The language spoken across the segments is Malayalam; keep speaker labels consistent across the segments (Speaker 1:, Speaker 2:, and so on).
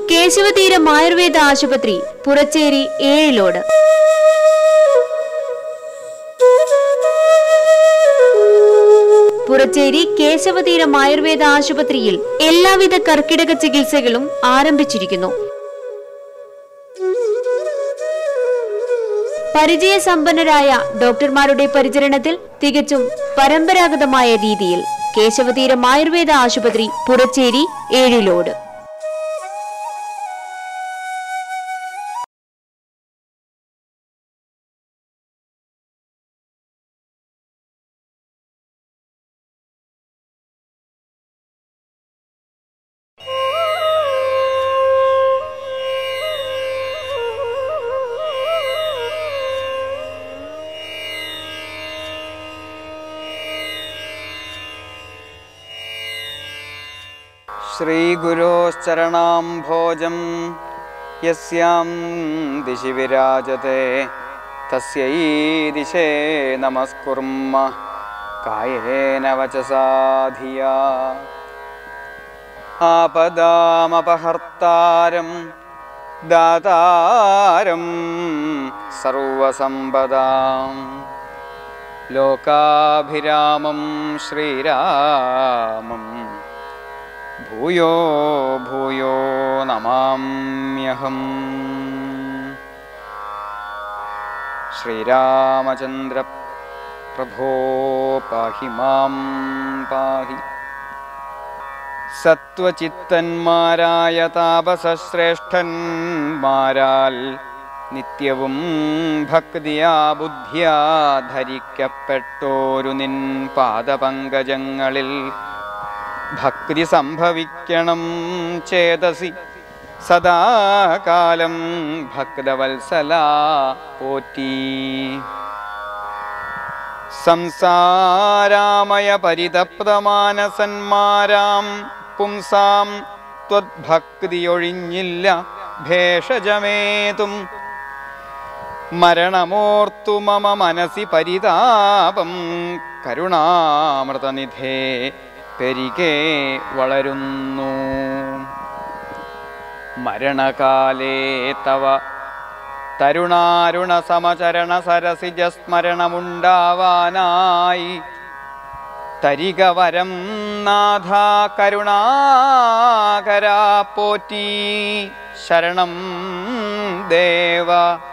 Speaker 1: കേശവതീരം ആയുർവേദ ആശുപത്രി പുറച്ചേരി ഏഴിലോട് പുറച്ചേരി കേശവതീരം ആയുർവേദ ആശുപത്രിയിൽ എല്ലാവിധ കർക്കിടക ചികിത്സകളും ആരംഭിച്ചിരിക്കുന്നു പരിചയസമ്പന്നരായ ഡോക്ടർമാരുടെ പരിചരണത്തിൽ തികച്ചും പരമ്പരാഗതമായ രീതിയിൽ കേശവതീരം ആയുർവേദ ആശുപത്രി പുറച്ചേരി ഏഴിലോട്
Speaker 2: श्रीगुरोश्चरणाम्भोजं यस्यां दिशि विराजते तस्यै दिशे नमस्कुर्म कायेन वचसा धिया आपदामपहर्तारं दातारं सर्वसम्पदां लोकाभिरामं श्रीरामम् ഭൂയോ ഭൂയോ നമാമ്യഹം ശ്രീരാമചന്ദ്ര പ്രഭോ പാഹി മാം പാഹി സത്വചിത്തന്മാരായ താപസശ്രേഷ്ഠന്മാരാൽ നിത്യവും ഭക്തിയാ ബുദ്ധിയാ ധരിക്കപ്പെട്ടോരു നിൻ പാദപങ്കജങ്ങളിൽ ഭക്തി സംഭവിക്കണം ചേതസി സദാകാലം ഭക്തവത്സല പോറ്റി സംസാരാമയ പരിതപ്തമാനസന്മാരാം പുംസാം ത്വദ്ഭക്തിയൊഴിഞ്ഞില്ല ഭേഷജമേതും മരണമോർത്തു മമ മനസി പരിതാപം കരുണാമൃതനിധേ പെരികെ വളരുന്നു മരണകാലേ തവ തരുണാരുണ സമചരണ സരസിജ സ്മരണമുണ്ടാവാനായി തരിക വരം നാഥ കരുണാകരാ പോറ്റി ശരണം ദേവ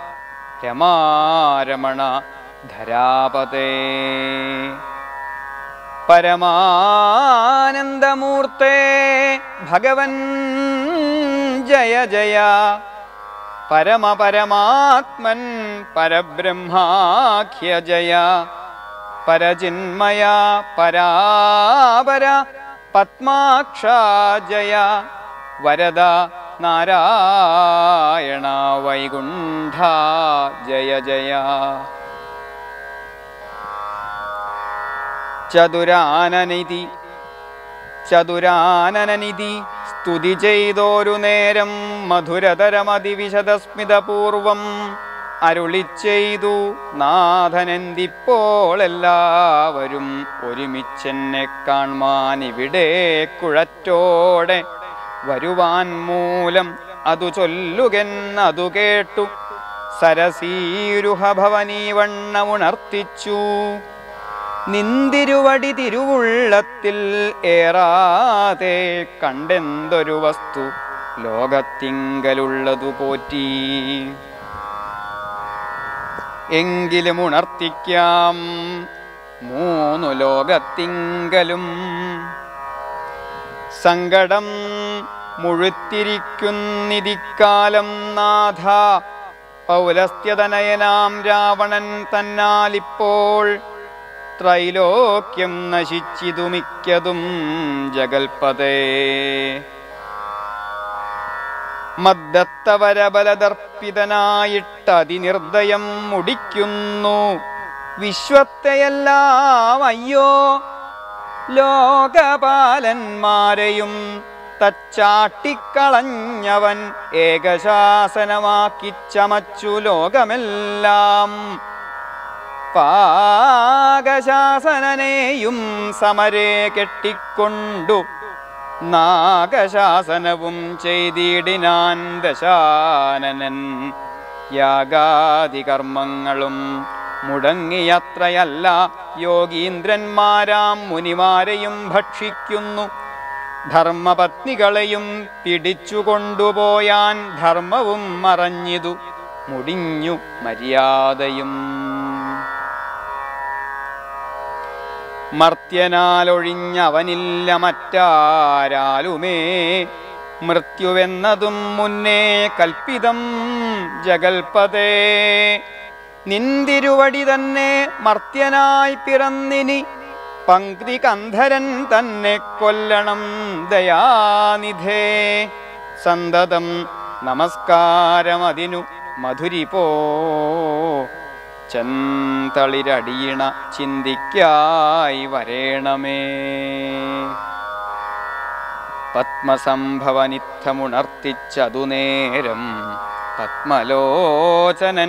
Speaker 2: രമാരമണ ധരാപതേ പരമാനന്ദമൂർത്തേ ഭഗവൻ ജയ ജയ പരമപരമാത്മൻ പരബ്രഹ്മാഖ്യ ജയ പരചിന്മയ പരാപര പത്മാക്ഷ ജയ വരദ നാരായണ വൈകുണ്ഠ ജയ ജയ ചതുരാനനിധി ചതുരാനനനിധി സ്തുതി ചെയ്തോരു നേരം മധുരതരമതിവിശദസ്മിതപൂർവം അരുളി ചെയ്തു നാഥനെന്തിപ്പോൾ എല്ലാവരും ഒരുമിച്ചെന്നെ കാൺമാൻ ഇവിടെ കുഴറ്റോടെ വരുവാൻ മൂലം അതു ചൊല്ലുകെന്നതു കേട്ടു സരസീരുഹഭവനീവണ്ണമുണർത്തിച്ചു നിന്തിരുവടി തിരുവുള്ളത്തിൽ ഏറാതെ കണ്ടെന്തൊരു വസ്തു ലോകത്തിങ്കലുള്ളതു പോറ്റി എങ്കിലും ഉണർത്തിക്കാം മൂന്നു ലോകത്തിങ്കലും സങ്കടം മുഴുത്തിരിക്കുന്നിതിക്കാലം നാഥ പൗലസ്ത്യതനയനാം രാവണൻ തന്നാലിപ്പോൾ ത്രൈലോക്യം നശിച്ചിതു മിക്കതും ജഗൽപതേ മദ്ദത്തവരബലദർപ്പിതനായിട്ടതിനിർദ്ദയം മുടിക്കുന്നു വിശ്വത്തെയെല്ലാം അയ്യോ ലോകപാലന്മാരെയും തച്ചാട്ടിക്കളഞ്ഞവൻ ഏകശാസനമാക്കി ചമച്ചു ലോകമെല്ലാം പാകശാസനനെയും സമരെ കെട്ടിക്കൊണ്ടു നാഗശാസനവും ചെയ്തിടിനാൻ ദശാനനൻ യാഗാദി കർമ്മങ്ങളും മുടങ്ങിയത്രയല്ല യോഗീന്ദ്രന്മാരാം മുനിമാരെയും ഭക്ഷിക്കുന്നു ധർമ്മപത്നികളെയും പിടിച്ചു കൊണ്ടുപോയാൻ ധർമ്മവും മറഞ്ഞിതു മുടിഞ്ഞു മര്യാദയും മർത്യനാലൊഴിഞ്ഞവനില്ല മറ്റാരാലുമേ മൃത്യുവെന്നതും മുന്നേ കൽപ്പിതം ജഗൽപതേ നിന്തിരുവടി തന്നെ മർത്യനായി പിറന്നിനി പങ്ക്തി കന്ധരൻ തന്നെ കൊല്ലണം ദയാനിധേ സന്തതം നമസ്കാരമതിനു മധുരിപോ ചന്തളിരടിയണ ചിന്തിക്കായി വരേണമേ പത്മസംഭവനിത്തമുണർത്തിച്ചതു നേരം പത്മലോചനൻ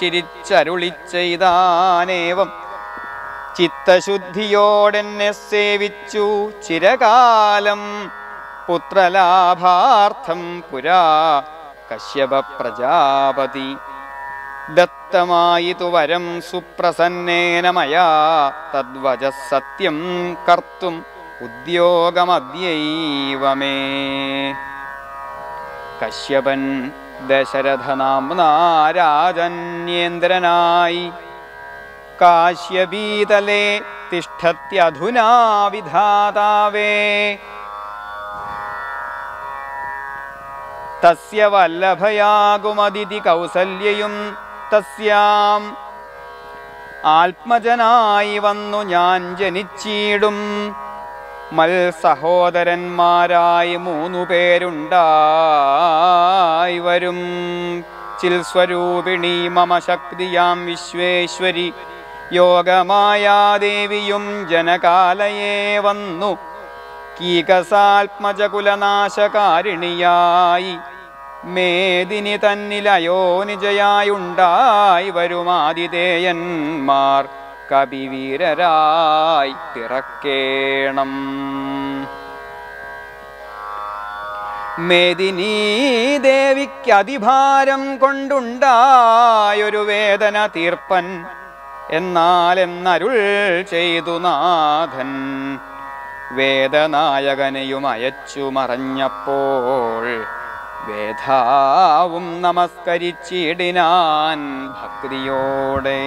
Speaker 2: ചിരിച്ചരുളിച്ചെയ്താനേവം ചിത്തശുദ്ധിയോടെന്നെ സേവിച്ചു ചിരകാലം പുത്രലാഭാർത്ഥം പുരാ കശ്യപ പ്രജാപതി ദത്തമായിതു വരം സുപ്രസന്നേന മയാ തദ്വച സത്യം കർത്തും ഉദ്യോഗമദ്യൈവമേ കശ്യപൻ ദശരഥനാംനാ രാജന്യേന്ദ്രനായി കാശ്യപീതലേ തിഷ്ഠത്യധുനാ വിധാതാവേ തസ്യ വല്ലഭയാകുമതിഥി കൗസല്യയും തസ്യാം ആത്മജനായി വന്നു ഞാൻ ജനിച്ചിടും മൽ സഹോദരന്മാരായി മൂന്നു പേരുണ്ടായി വരും ചിൽസ്വരൂപിണി മമ ശക്തിയാം വിശ്വേശ്വരി യോഗമായാദേവിയും ജനകാലയെ വന്നു കീകസാത്മജകുലനാശകാരിണിയായി മേദിനി തന്നിലയോനിജയായുണ്ടായി വരുമാതിഥേയന്മാർ കവിവീരരായി പിറക്കേണം മേദിനീ ദേവിക്ക് അതിഭാരം കൊണ്ടുണ്ടായൊരു വേദന തീർപ്പൻ എന്നാലെന്നരുൾ ചെയ്തു നാഥൻ വേദനായകനെയും അയച്ചു മറഞ്ഞപ്പോൾ വേദാവും നമസ്കരിച്ചിടിനാൻ ഭക്തിയോടെ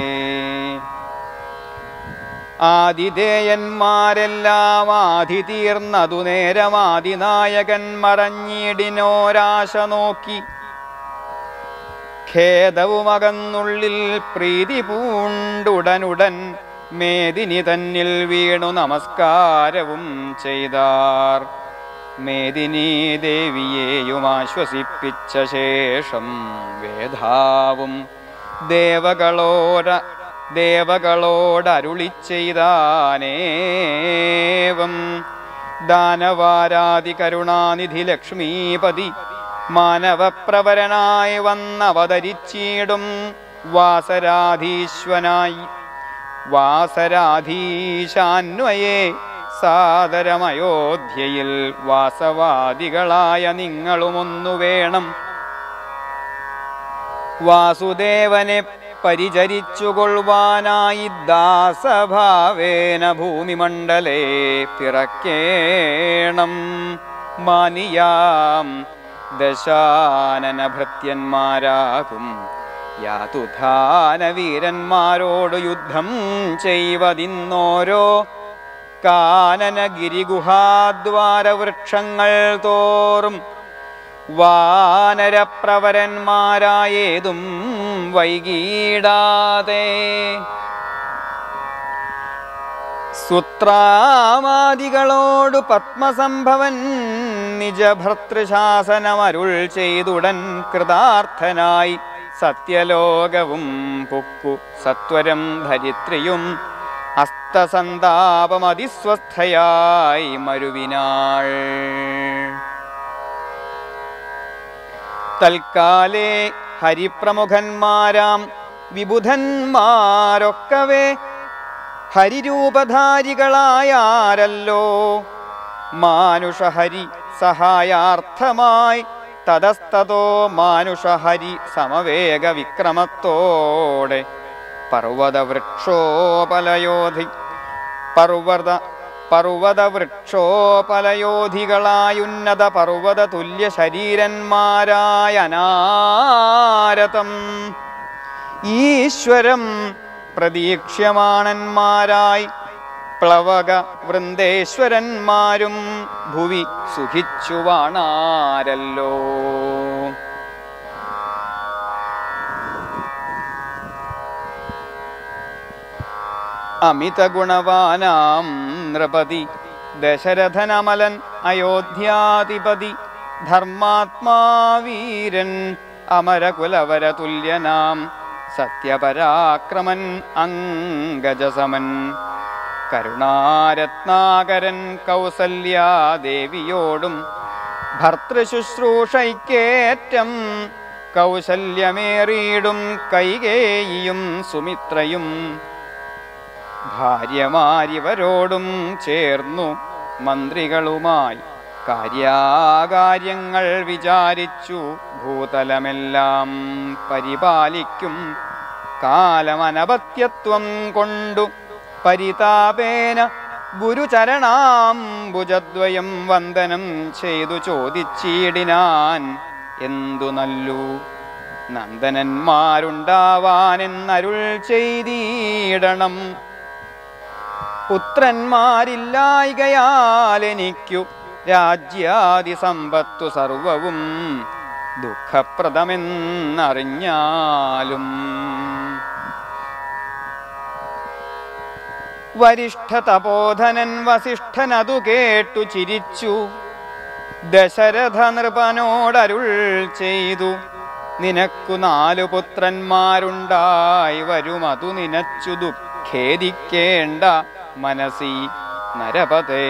Speaker 2: ആതിഥേയന്മാരെല്ലാം ആധി തീർന്നതു നേരമാതിനായകൻ മറഞ്ഞിടിനോരാശ നോക്കി ഖേദവുമകന്നുള്ളിൽ പ്രീതി പൂണ്ടുടനുടൻ മേദിനി തന്നിൽ വീണു നമസ്കാരവും ചെയ്താർ മേദിനി ദേവിയെയും ആശ്വസിപ്പിച്ച ശേഷം വേദാവും ദേവകളോര ദേവകളോടരുളി ചെയ്താനേവം ദാനവാരാതി കരുണാനിധി ലക്ഷ്മീപതി മാനവപ്രവരനായി വന്നവതരിച്ചിടും വാസരാധീശ്വനായി വാസരാധീശാന്വയെ സാദരമയോധ്യയിൽ വാസവാദികളായ നിങ്ങളുമൊന്നു വേണം വാസുദേവനെ പരിചരിച്ചുകൊള്ളുവാനായി ദാസഭാവേന ഭൂമിമണ്ഡലേ പിറക്കേണം മാനിയാം ദശാനനഭൃത്യന്മാരാകും യാതുധാനവീരന്മാരോട് യുദ്ധം ചെയ്വതിന്നോരോ കാനനഗിരിഗുഹാദ്വാരവൃക്ഷങ്ങൾ തോറും വാനരപ്രവരന്മാരായേതും വൈകീടാതെ സുത്രാമാദികളോടു പത്മസംഭവൻ നിജഭർത്തൃശാസനമരുൾ ചെയ്തുടൻ കൃതാർത്ഥനായി സത്യലോകവും പുക്കു സത്വരം ധരിത്രിയും അസ്തസന്താപമതിസ്വസ്ഥയായി മരുവിനാൾ തൽക്കാലേ ഹരിപ്രമുഖന്മാരാം വിബുധന്മാരൊക്കവേ ഹരിരൂപധാരികളായാരല്ലോ മാനുഷഹരി സഹായാർത്ഥമായി തതസ്തതോ മാനുഷഹരി സമവേഗ വിക്രമത്തോടെ പർവ്വത വൃക്ഷോപലയോധി പർവ്വത പർവ്വത വൃക്ഷോപലയോധികളായുന്നത പർവ്വത തുല്യ ശരീരന്മാരായ അനാരതം ഈശ്വരം പ്രതീക്ഷ്യമാണന്മാരായി പ്ലവക വൃന്ദേശ്വരന്മാരും ഭുവി സുഖിച്ചു വാണാരല്ലോ അമിത ഗുണവാനാം നൃപതി ദശരഥനമലൻ അയോധ്യാധിപതി ധർമാത്മാവീരൻ അമരകുലവര തുല്യനാം സത്യപരാക്രമൻ അങ്കജസമൻ കരുണാരത്നാകരൻ കൗസല്യാദേവിയോടും ഭർത്തൃശുശ്രൂഷയ്ക്കേറ്റം കൗശല്യമേറിയിടും കൈകേയിയും സുമിത്രയും ഭാര്യമാരിവരോടും ചേർന്നു മന്ത്രികളുമായി കാര്യാകാര്യങ്ങൾ വിചാരിച്ചു ഭൂതലമെല്ലാം പരിപാലിക്കും കാലമനപത്യത്വം കൊണ്ടു പരിതാപേന ഗുരുചരണാംബുജദ്വയം വന്ദനം ചെയ്തു ചോദിച്ചിടിനാൻ എന്തു നല്ലു നന്ദനന്മാരുണ്ടാവാനെന്നരുൾ ചെയ്തിടണം പുത്രന്മാരില്ലായികയാൽ എനിക്കു രാജ്യാദി സമ്പത്തു സർവവും ദുഃഖപ്രദമെന്നറിഞ്ഞാലും വരിഷ്ഠ തപോധനൻ വസിഷ്ഠനതു കേട്ടു ചിരിച്ചു ദശരഥ നൃപനോടരുൾ ചെയ്തു നിനക്കു നാലു പുത്രന്മാരുണ്ടായി വരുമതു നിനച്ചു ദുഃഖേദിക്കേണ്ട മനസി നരപതേ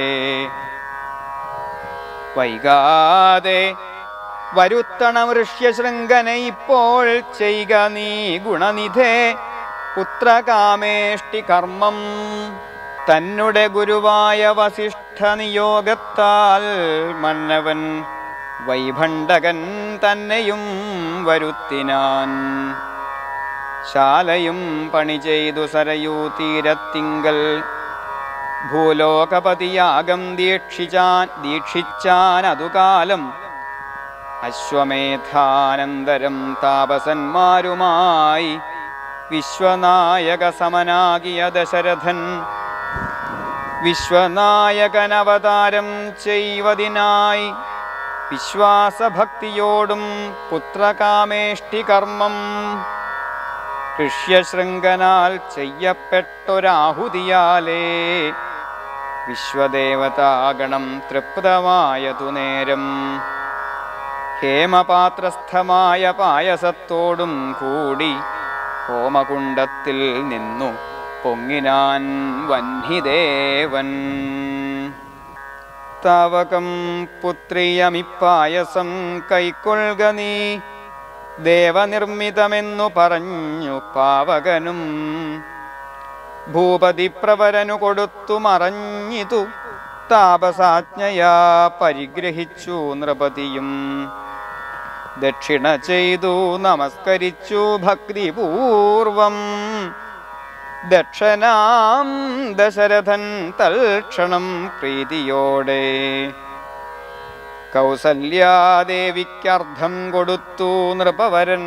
Speaker 2: വൈകാതെ വരുത്തണം ഋഷ്യശൃംഖന ഇപ്പോൾ ചെയ്ക നീ ഗുണനിധേ പുത്രകാമേഷ്ടി കർമ്മം തന്നെ ഗുരുവായ വസിഷ്ഠ നിയോഗത്താൽ മന്നവൻ വൈഭണ്ഡകൻ തന്നെയും വരുത്തിനാൻ ശാലയും പണി ചെയ്തു സരയൂ തീരത്തിങ്കൽ ഭൂലോകപതിയാകം ദീക്ഷിച്ചാൻ ദീക്ഷിച്ചാൻ അതുകാലം അശ്വമേധാനന്തരം താപസന്മാരുമായി വിശ്വനായക സമനാകിയ ദശരഥൻ വിശ്വനായകനവതാരം ചെയ്വതിനായി വിശ്വാസഭക്തിയോടും പുത്രകാമേഷ്ടി കർമ്മം ഋഷ്യശൃംഖനാൽ ചെയ്യപ്പെട്ടൊരാഹുതിയാലേ വിശ്വദേവതാഗണം തൃപ്തമായതു നേരം ഹേമപാത്രസ്ഥമായ പായസത്തോടും കൂടി ഹോമകുണ്ടത്തിൽ നിന്നു പൊങ്ങിനാൻ വഹ്നിദേവൻ താവകം പുത്രിയമിപ്പായസം കൈക്കൊള്ളുക നീ ദേവനിർമ്മിതമെന്നു പറഞ്ഞു പാവകനും ഭൂപതി പ്രവരനു കൊടുത്തു മറഞ്ഞിതു താപസാജ്ഞയാ പരിഗ്രഹിച്ചു നൃപതിയും ദക്ഷിണ ചെയ്തു നമസ്കരിച്ചു ഭക്തിപൂർവം ദക്ഷനാം ദശരഥൻ തൽക്ഷണം പ്രീതിയോടെ കൗസല്യാദേവിക്കർദ്ധം കൊടുത്തു നൃപവരൻ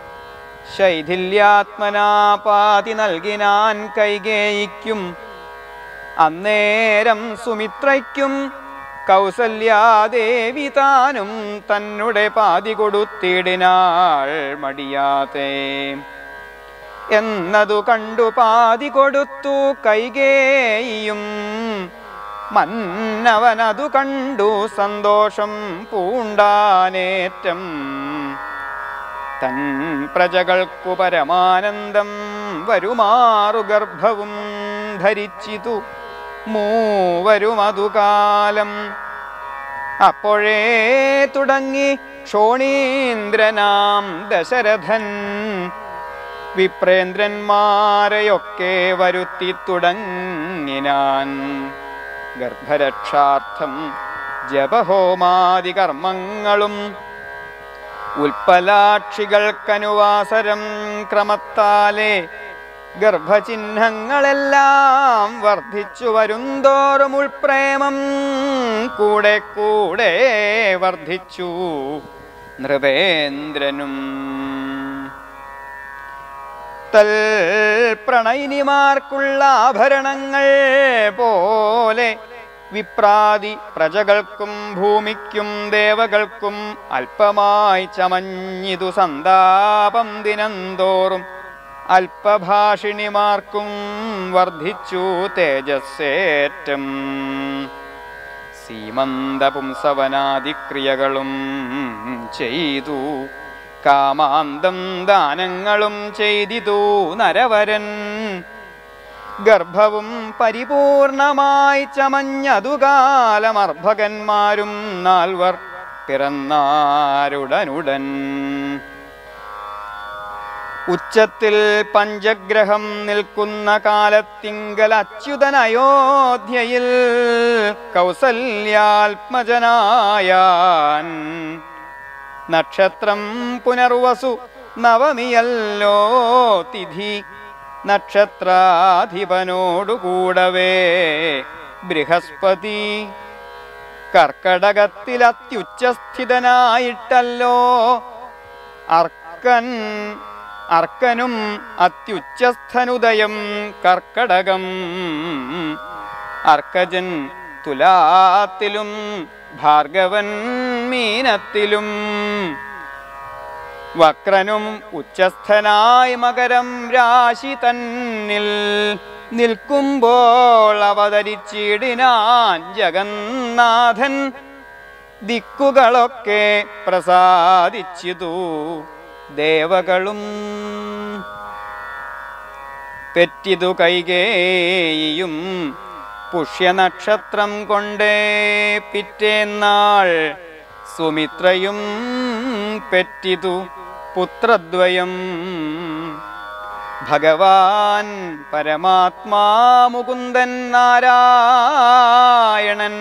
Speaker 2: ശൈഥില്യാത്മനാപാതി നൽകിനാൻ കൈകേയിക്കും അന്നേരം സുമിത്രയ്ക്കും കൗസല്യാദേവി താനും തന്നെ പാതി കൊടുത്തിടിനാൾ മടിയാതെ എന്നതു കണ്ടു പാതി കൊടുത്തു കൈകേയും മന്നവനതു കണ്ടു സന്തോഷം പൂണ്ടാനേറ്റം തൻ പ്രജകൾക്കു പരമാനന്ദം വരുമാറു ഗർഭവും ധരിച്ചിതു മൂവരുമതുകാലം അപ്പോഴേ തുടങ്ങി ക്ഷോണീന്ദ്രനാം ദശരഥൻ വിപ്രേന്ദ്രന്മാരെയൊക്കെ വരുത്തി തുടങ്ങിനാൻ ഗർഭരക്ഷാർത്ഥം ജപഹോമാദി കർമ്മങ്ങളും ഉൽപ്പലാക്ഷികൾക്കനുവാസരം ക്രമത്താലെ ഗർഭചിഹ്നങ്ങളെല്ലാം വർദ്ധിച്ചു വരുന്തോറും ഉൾപ്രേമം കൂടെ കൂടെ വർദ്ധിച്ചു നൃപേന്ദ്രനും തൽ പ്രണയിനിമാർക്കുള്ള ആഭരണങ്ങൾ പോലെ വിപ്രാതി പ്രജകൾക്കും ഭൂമിക്കും ദേവകൾക്കും അല്പമായി ചമഞ്ഞിതു സന്താപം ദിനംതോറും അല്പഭാഷിണിമാർക്കും വർദ്ധിച്ചു തേജസ്സേറ്റം സീമന്ത പുംസവനാദിക്രിയകളും ചെയ്തു കാമാന്തം ദാനങ്ങളും ചെയ്തിതു നരവരൻ ഗർഭവും പരിപൂർണമായി ചമഞ്ഞതു കാലമർഭകന്മാരും നാൽവർ പിറന്നാരുടനുടൻ ഉച്ചത്തിൽ പഞ്ചഗ്രഹം നിൽക്കുന്ന കാലത്തിങ്കൽ അച്യുതൻ അയോധ്യയിൽ കൗസല്യാത്മജനായാൻ നക്ഷത്രം പുനർവസു നവമിയല്ലോ തിഥി നക്ഷത്രാധിപനോടുകൂടവേ ബൃഹസ്പതി കർക്കടകത്തിൽ അത്യുച്ചസ്ഥിതനായിട്ടല്ലോ അർക്കൻ അർക്കനും അത്യുച്ചസ്ഥനുദയം കർക്കടകം അർക്കജൻ തുലാത്തിലും ഭാർഗവൻ മീനത്തിലും വക്രനും ഉച്ചസ്ഥനായി മകരം രാശി തന്നിൽ നിൽക്കുമ്പോൾ അവതരിച്ചിടിനാൻ ജഗന്നാഥൻ ദിക്കുകളൊക്കെ പ്രസാദിച്ചിതു ദേവകളും പെറ്റിതു കൈകേയും പുഷ്യനക്ഷത്രം കൊണ്ടേ പിറ്റേന്നാൾ സുമിത്രയും പെറ്റിതു പുത്രദ്വയം ഭഗവാൻ പരമാത്മാ മുകുന്ദൻ നാരായണൻ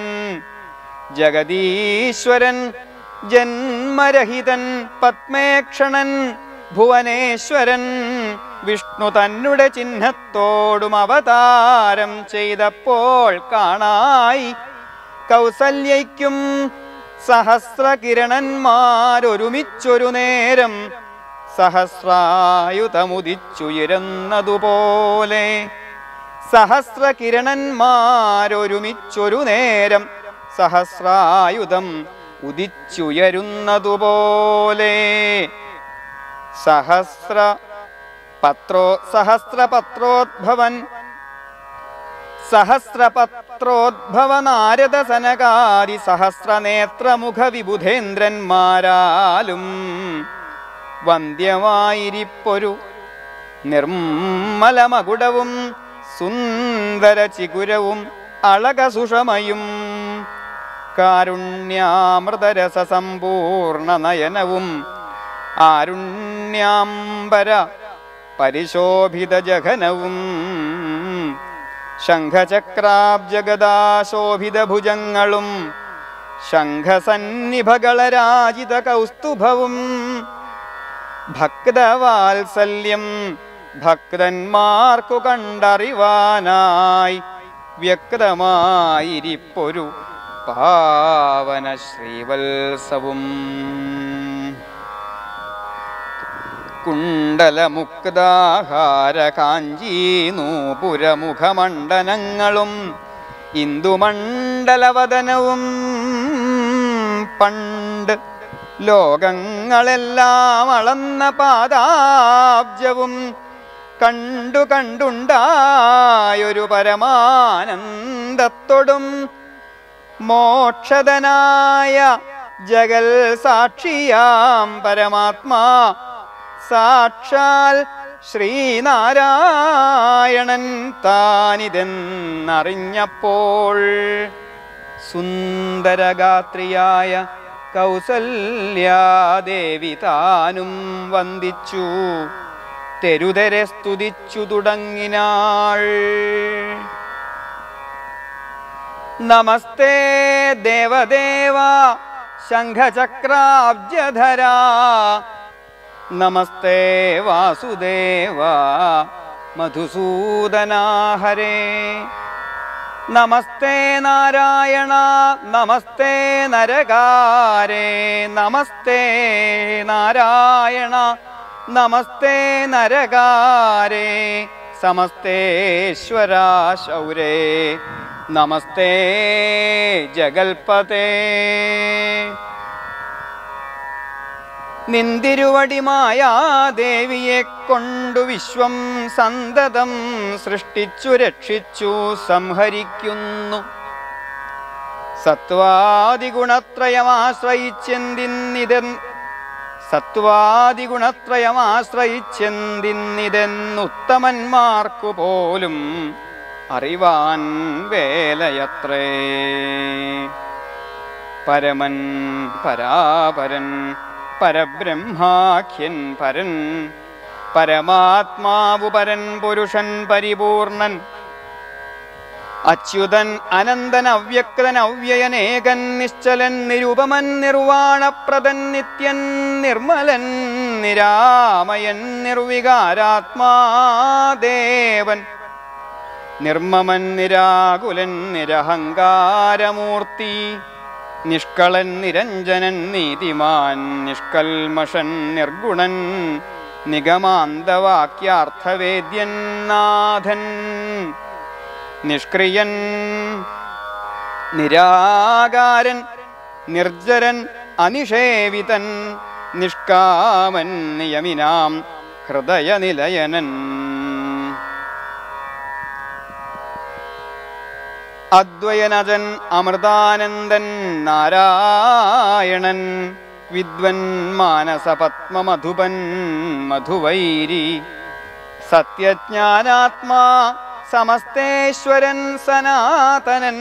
Speaker 2: ജഗദീശ്വരൻ ജന്മരഹിതൻ പത്മേക്ഷണൻ ഭുവനേശ്വരൻ വിഷ്ണു തന്നെ ചിഹ്നത്തോടും അവതാരം ചെയ്തപ്പോൾ കാണായി കൗസല്യയ്ക്കും സഹസ്രകിരണന്മാരൊരുമിച്ചൊരു നേരം സഹസ്രായുധമുദിച്ചുയരുന്നതുപോലെ സഹസ്രകിരണന്മാരൊരുമിച്ചൊരു നേരം സഹസ്രായുധം ഉദിച്ചുയരുന്നതുപോലെ സഹസ്ര പത്രോ സഹസ്രപത്രോദ്ഭവൻ സഹസ്രപത്രോദ്ഭവ നാരദ സനകാദി സഹസ്രനേത്രമുഖ വിബുധേന്ദ്രന്മാരാലും വന്ധ്യമായിരിപ്പൊരു നിർമ്മലമകുടവും സുന്ദര ചികുരവും അളകസുഷമയും കാരുണ്യാമൃതരസ സമ്പൂർണ നയനവും ആരുണ്യാംബര പരിശോഭിത ജഘനവും ശംഖചക്രാബ്ജഗദാശോഭിത ഭുജങ്ങളും ശംഖസന്നിഭകളരാജിത കൗസ്തുഭവും ഭക്തവാത്സല്യം ഭക്തന്മാർക്കു കണ്ടറിവാനായി വ്യക്തമായിരിപ്പൊരു പാവന ശ്രീവത്സവും കുണ്ടലമുക്താഹാര കാഞ്ചീനൂപുരമുഖമണ്ഡനങ്ങളും ഇന്ദുമണ്ഡലവദനവും പണ്ട് ലോകങ്ങളെല്ലാം അളന്ന പാദാബ്ജവും കണ്ടു കണ്ടുണ്ടായൊരു പരമാനന്ദത്തോടും മോക്ഷതനായ ജഗൽ സാക്ഷിയാം പരമാത്മാ സാക്ഷാൽ ശ്രീനാരായണൻ താനിതെന്നറിഞ്ഞപ്പോൾ സുന്ദരഗാത്രിയായ കൗസല്യാദേവി താനും വന്ദിച്ചു തെരുതെരെ സ്തുതിച്ചു തുടങ്ങിനാൾ നമസ്തേ ദേവദേവ ശംഖചക്രാബ്ജധര നമസ്തേ വാസുദേവ മധുസൂദനാ ഹരേ നമസ്തേ നാരായണ നമസ്തേ നരകാരേ നമസ്തേ നാരായണ നമസ്തേ നരകാരേ സമസ്തേശ്വര ശൗരേ നമസ്തേ ജഗൽപതേ നിന്തിരുവടിമായ ദേവിയെ കൊണ്ടു വിശ്വം സന്തതം സൃഷ്ടിച്ചു രക്ഷിച്ചു സംഹരിക്കുന്നു സത്വാദിഗുണത്രയമാശ്രയിച്ചെന്തിന്നിതൻ സത്വാദിഗുണത്രയമാശ്രയിച്ചെന്തിന്നിതെന്നുത്തമന്മാർക്കു പോലും അറിവാൻ വേലയത്രേ പരമൻ പരാപരൻ പരബ്രഹ്മാഖ്യൻ പരൻ പരമാത്മാവു പരൻ പുരുഷൻ പരിപൂർണൻ അച്യുതൻ അനന്തൻ അവ്യക്തൻ അവ്യയനേകൻ നിശ്ചലൻ നിരുപമൻ നിർവാണപ്രദൻ നിത്യൻ നിർമ്മലൻ നിരാമയൻ നിർവികാരാത്മാദേവൻ നിർമ്മമൻ നിരാകുലൻ നിരഹങ്കാരമൂർത്തി നിഷ്കളൻ നിരഞ്ജനൻ നീതിമാൻ നിഷ്കൽമഷൻ നിർഗുണൻ നിഗമാന്തവാക്യാർത്ഥവേദ്യൻ നാഥൻ നിഷ്ക്രിയൻ നിരാകാരൻ നിർജരൻ അനിഷേവിതൻ നിഷ്കാമൻ നിയമിനാം ഹൃദയനിലയനൻ അദ്വയനജൻ അമൃതാനന്ദൻ നാരായണൻ വിദ്വൻ മാനസപത്മമധുപൻ മധുവൈരി സത്യജ്ഞാനാത്മാ സമസ്തേശ്വരൻ സനാതനൻ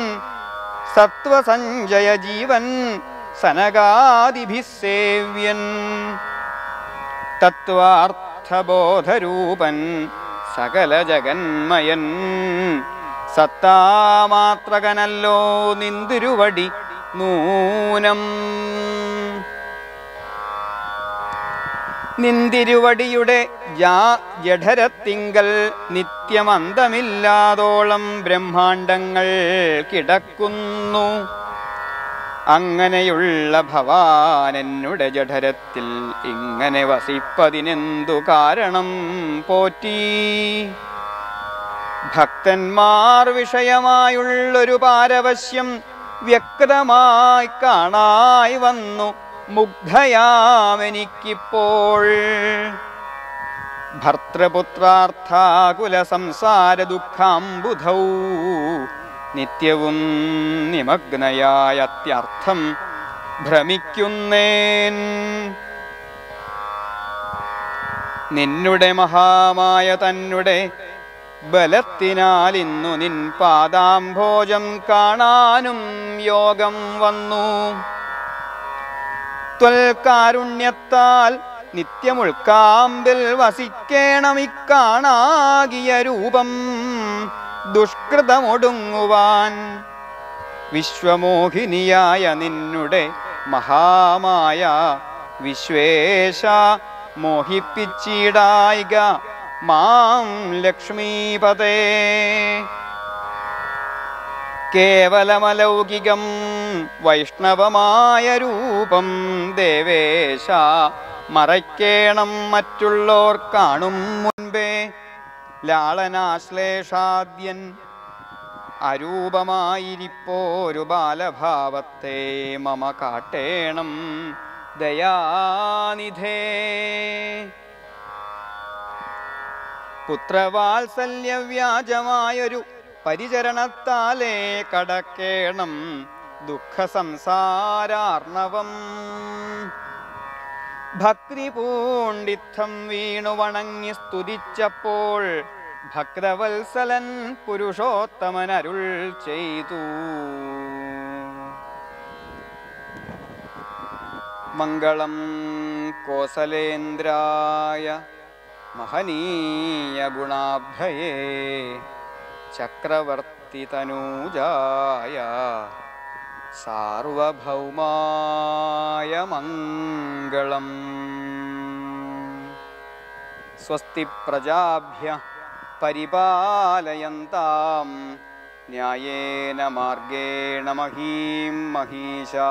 Speaker 2: സത്വസഞ്ജയ ജീവൻ സനകാദിഭിസേവ്യൻ തത്വാർത്ഥബോധരൂപൻ സകല ജഗന്മയൻ സത്താമാത്രകനല്ലോ നിന്തിരുവടി നൂനം നിന്തിരുവടിയുടെ ജാ ജഠരത്തിങ്കൽ നിത്യമന്തമില്ലാതോളം ബ്രഹ്മാണ്ടങ്ങൾ കിടക്കുന്നു അങ്ങനെയുള്ള ഭവാനെന്നുടെ ജഠരത്തിൽ ഇങ്ങനെ വസിപ്പതിനെന്തു കാരണം പോറ്റി ഭക്തന്മാർ വിഷയമായുള്ളൊരു പാരവശ്യം വ്യക്തമായി കാണായി വന്നു മുഗ്ധയാമെനിക്കിപ്പോൾ ഭർത്തൃപുത്രാർത്ഥാകുല സംസാര ദുഃഖാംബുധൗ നിത്യവും നിമഗ്നയായ അത്യർത്ഥം ഭ്രമിക്കുന്നേൻ നിന്നുടെ മഹാമായ തന്നെ ബലത്തിനാൽ ഇന്നു നിൻ പാദാംഭോജം കാണാനും യോഗം വന്നു ത്വൽക്കാരുണ്യത്താൽ നിത്യമുൾക്കാമ്പിൽ വസിക്കേണം ഇക്കാണാകിയ രൂപം ദുഷ്കൃതമൊടുങ്ങുവാൻ വിശ്വമോഹിനിയായ നിന്നുടെ മഹാമായ വിശ്വേശ മോഹിപ്പിച്ചിടായിക മാം ലക്ഷ്മീപതേ കേവലമലൗകികം വൈഷ്ണവമായ രൂപം ദേവേശ മറയ്ക്കേണം മറ്റുള്ളോർ കാണും മുൻപേ ലാളനാശ്ലേഷാദ്യൻ അരൂപമായിരിപ്പോരു ബാലഭാവത്തെ മമ കാട്ടേണം ദയാനിധേ പുത്രവാത്സല്യവ്യാജമായൊരു പരിചരണത്താലേ കടക്കേണം ദുഃഖസംസാരാർണവം ഭക്തി പൂണ്ടിത്തം വീണു വണങ്ങി സ്തുതിച്ചപ്പോൾ ഭക്തവത്സലൻ പുരുഷോത്തമൻ അരുൾ ചെയ്തു മംഗളം കോസലേന്ദ്രായ മഹനീയ ഗുണാഭയേ ചക്രവർത്തി സ്വസ്തി തനൂജായ സാർവഭൗമായ മംഗളം സ്വസ്തി പ്രജാഭ്യ പരിപാലയന്താം ന്യായേന മാർഗേണ മഹീം മഹീശാ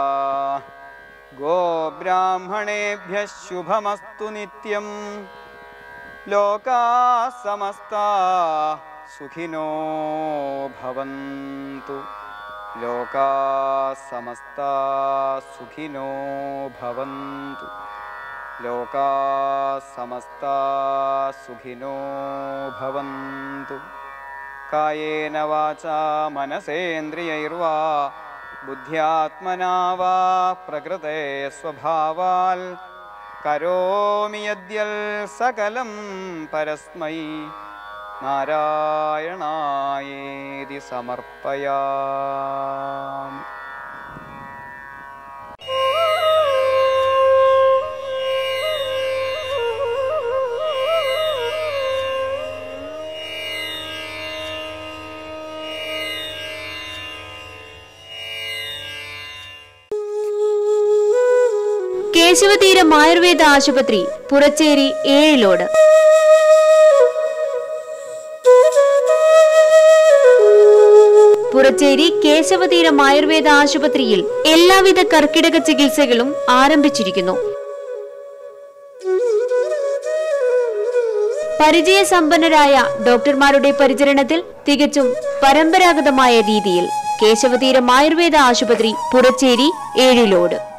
Speaker 2: ഗോബ്രാഹ്മണേഭ്യ ശുഭമസ്തു നിത്യം ലോകാ സമസ്താ സുഖിനോ ഭവന്തു ലോകാ സമസ്താ സുഖിനോ ഭവന്തു ലോകാ സമസ്താ സുഖിനോ ഭവന്തു കായേന വാചാ മനസേന്ദ്രിയൈർവാ ബുദ്ധ്യാത്മനാ വാ പ്രകൃതേ സ്വഭാവാൽ കരോമി യദ്യൽ സകലം പരസ്മൈ നാരായണായേതി സമർപ്പയാമി
Speaker 1: കേശവതീരം ആയുർവേദ ആശുപത്രി പുറച്ചേരി ഏഴിലോട് പുറച്ചേരി കേശവതീരം ആയുർവേദ ആശുപത്രിയിൽ എല്ലാവിധ കർക്കിടക ചികിത്സകളും ആരംഭിച്ചിരിക്കുന്നു പരിചയസമ്പന്നരായ ഡോക്ടർമാരുടെ പരിചരണത്തിൽ തികച്ചും പരമ്പരാഗതമായ രീതിയിൽ കേശവതീരം ആയുർവേദ ആശുപത്രി പുറച്ചേരി ഏഴിലോട്